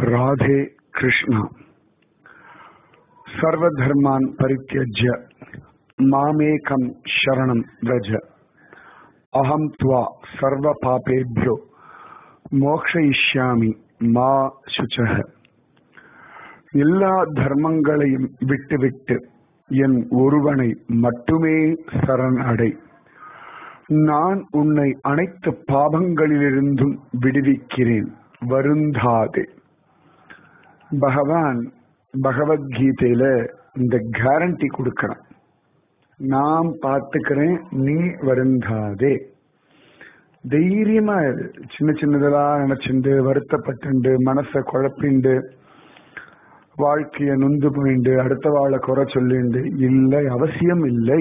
राधे कृष्ण सर्वधर्मान् परित्यज्य मामेकं शरणं व्रज अहं त्वा सर्वपापेभ्यो மோக்ஷயிஷ்யாமி மா சுச்சக எல்லா தர்மங்களையும் விட்டுவிட்டு என் ஒருவனை மட்டுமே சரண் அடை நான் உன்னை அனைத்து பாவங்களிலிருந்தும் விடுவிக்கிறேன் வருந்தாதே பகவான் பகவத்கீதையில இந்த கேரண்டி கொடுக்கிறான் நான் பார்த்துக்கிறேன் நீ வருந்தாதே தைரியமா இரு சின்ன சின்னதெல்லாம் நினைச்சுண்டு வருத்தப்பட்டுண்டு மனசை குழப்பிண்டு வாழ்க்கைய நொந்து போயிண்டு அடுத்த வாழ குறை சொல்லிண்டு இல்லை அவசியம் இல்லை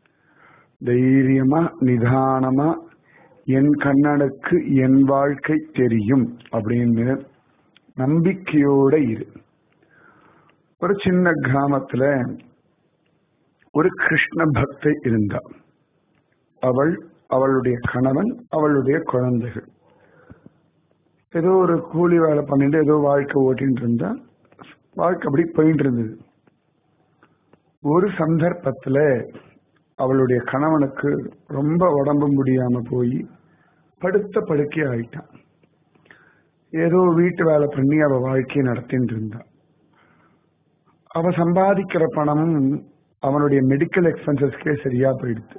தைரியமா நிதானமா என் கண்ணனுக்கு என் வாழ்க்கை தெரியும் அப்படின்னு நம்பிக்கையோட இரு ஒரு சின்ன கிராமத்துல ஒரு கிருஷ்ண பக்தை இருந்தா அவள் அவளுடைய கணவன் அவளுடைய குழந்தைகள் ஏதோ ஒரு கூலி வேலை பண்ணிட்டு ஏதோ வாழ்க்கை ஓட்டின்னு இருந்தா வாழ்க்கை அப்படி போயிட்டு இருந்தது ஒரு சந்தர்ப்பத்துல அவளுடைய கணவனுக்கு ரொம்ப உடம்பு முடியாம போய் படுத்த படுக்கை ஆயிட்டான் ஏதோ வீட்டு வேலை பண்ணி அவ வாழ்க்கையை நடத்திட்டு இருந்தா அவ சம்பாதிக்கிற பணமும் அவனுடைய மெடிக்கல் எக்ஸ்பென்சஸ்க்கே சரியா போயிடுது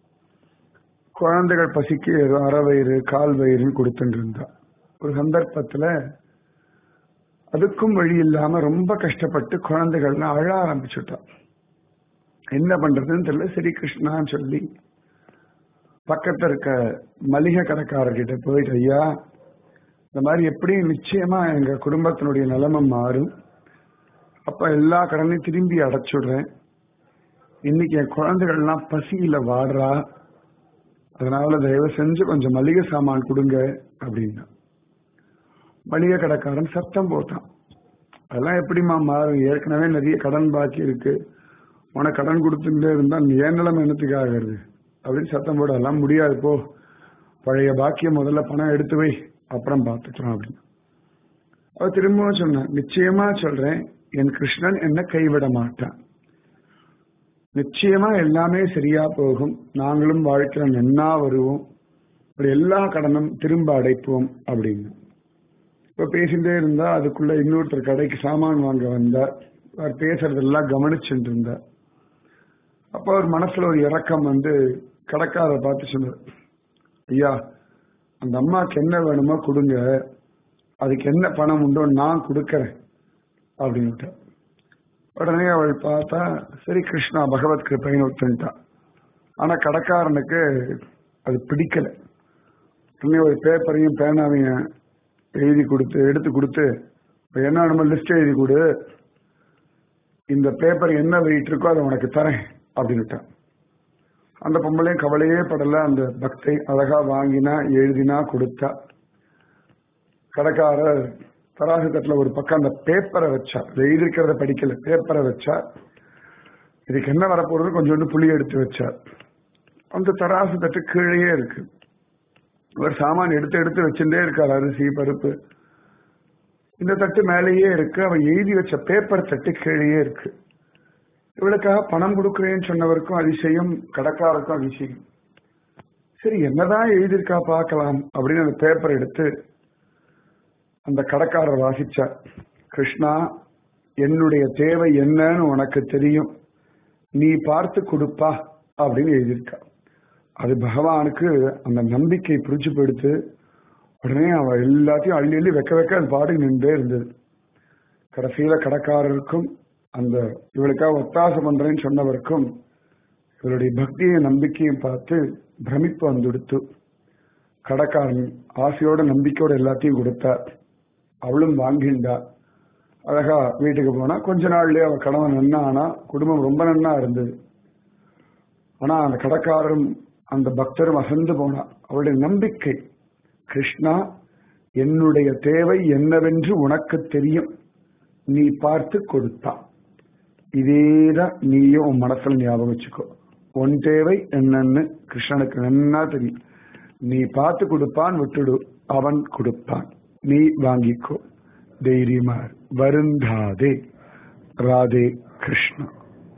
குழந்தைகள் பசிக்கு ஏதோ அரை வயிறு கால் வயிறுன்னு கொடுத்துட்டு இருந்தா ஒரு சந்தர்ப்பத்துல அதுக்கும் வழி இல்லாம ரொம்ப கஷ்டப்பட்டு குழந்தைகள்லாம் அழ ஆரம்பிச்சுட்டா என்ன பண்றதுன்னு தெரியல சரி கிருஷ்ணான்னு சொல்லி பக்கத்துல இருக்க மளிகை கடைக்காரர்கிட்ட போயிட்டு ஐயா இந்த மாதிரி எப்படி நிச்சயமா எங்க குடும்பத்தினுடைய நிலைமை மாறும் அப்ப எல்லா கடனையும் திரும்பி அடைச்சுடுறேன் இன்னைக்கு என் குழந்தைகள்லாம் பசியில வாடுறா அதனால தயவு செஞ்சு கொஞ்சம் மளிகை சாமான் கொடுங்க அப்படின்னா மளிகை கடைக்காரன் சத்தம் போட்டான் அதெல்லாம் எப்படிமா மாறும் ஏற்கனவே நிறைய கடன் பாக்கி இருக்கு உனக்கு கடன் கொடுத்துட்டே இருந்தா ஏன் நிலைமை என்னத்துக்கு ஆகிறது அப்படின்னு சத்தம் போட அதெல்லாம் முடியாது போ பழைய பாக்கியம் முதல்ல பணம் எடுத்து வை அப்புறம் பார்த்துக்கலாம் அப்படின்னு அவ திரும்பவும் சொன்னான் நிச்சயமா சொல்றேன் என் கிருஷ்ணன் என்ன கைவிட மாட்டான் நிச்சயமா எல்லாமே சரியா போகும் நாங்களும் வாழ்க்கையில நன்னா வருவோம் இப்படி எல்லா கடனும் திரும்ப அடைப்போம் அப்படின்னு இப்ப பேசிட்டே இருந்தா அதுக்குள்ள இன்னொருத்தர் கடைக்கு சாமான் வாங்க வந்தார் அவர் பேசுறதெல்லாம் கவனிச்சுட்டு இருந்தார் அப்ப அவர் மனசுல ஒரு இறக்கம் வந்து கடைக்காரரை பார்த்து சொன்னார் ஐயா அந்த அம்மாக்கு என்ன வேணுமோ கொடுங்க அதுக்கு என்ன பணம் உண்டோ நான் கொடுக்கறேன் அப்படின்ட்டு உடனே அவள் பார்த்தா சரி கிருஷ்ணா பகவத் கிருப்பைன்னு ஒத்துன்ட்டா ஆனா கடைக்காரனுக்கு அது பிடிக்கல உடனே ஒரு பேப்பரையும் பேனாவையும் எழுதி கொடுத்து எடுத்து கொடுத்து என்ன நம்ம லிஸ்ட் எழுதி கொடு இந்த பேப்பர் என்ன வெயிட் இருக்கோ அதை உனக்கு தரேன் அப்படின்னுட்டான் அந்த பொம்பளையும் கவலையே படல அந்த பக்தை அழகா வாங்கினா எழுதினா கொடுத்தா கடைக்காரர் தராசு தட்டுல ஒரு பக்கம் அந்த பேப்பரை வச்சா எழுதிருக்கிறத படிக்கல பேப்பரை வச்சா இதுக்கு என்ன வரப்போறது கொஞ்சோண்டு புளி எடுத்து வச்சார் அந்த தராசு தட்டு கீழே இருக்கு இவர் சாமான் எடுத்து எடுத்து வச்சுட்டே இருக்கார் அரிசி பருப்பு இந்த தட்டு மேலேயே இருக்கு அவன் எழுதி வச்ச பேப்பர் தட்டு கீழே இருக்கு இவளுக்காக பணம் கொடுக்குறேன்னு சொன்னவருக்கும் அதிசயம் கடைக்காரருக்கும் அதிசயம் சரி என்னதான் எழுதியிருக்கா பார்க்கலாம் அப்படின்னு அந்த பேப்பர் எடுத்து அந்த கடைக்காரர் வாசிச்சார் கிருஷ்ணா என்னுடைய தேவை என்னன்னு உனக்கு தெரியும் நீ பார்த்து கொடுப்பா அப்படின்னு எழுதியிருக்கா அது பகவானுக்கு அந்த நம்பிக்கை புரிச்சு போயிடுத்து உடனே அவ எல்லாத்தையும் அள்ளி அள்ளி வைக்க வைக்க அது பாடு நின்றே இருந்தது கடைசியில கடைக்காரருக்கும் அந்த இவளுக்காக ஒத்தாசை பண்றேன்னு சொன்னவருக்கும் இவளுடைய பக்தியை நம்பிக்கையும் பார்த்து பிரமிப்பு வந்துடுத்து கடைக்காரன் ஆசையோட நம்பிக்கையோட எல்லாத்தையும் கொடுத்தார் அவளும் வாங்கிண்டா அழகா வீட்டுக்கு போனா கொஞ்ச நாள்லயே அவ கணவன் நன்னா ஆனா குடும்பம் ரொம்ப நன்னா இருந்தது ஆனா அந்த கடைக்காரரும் அந்த பக்தரும் அசந்து போனா அவளுடைய நம்பிக்கை கிருஷ்ணா என்னுடைய தேவை என்னவென்று உனக்கு தெரியும் நீ பார்த்து கொடுத்தா இதேதான் நீயும் உன் மனசுல ஞாபகம் வச்சுக்கோ உன் தேவை என்னன்னு கிருஷ்ணனுக்கு நன்னா தெரியும் நீ பார்த்து கொடுப்பான் விட்டுடு அவன் கொடுப்பான் நீ வாங்கிக்கோ தைரியமா இரு. வருந்தாதே ராதே கிருஷ்ணா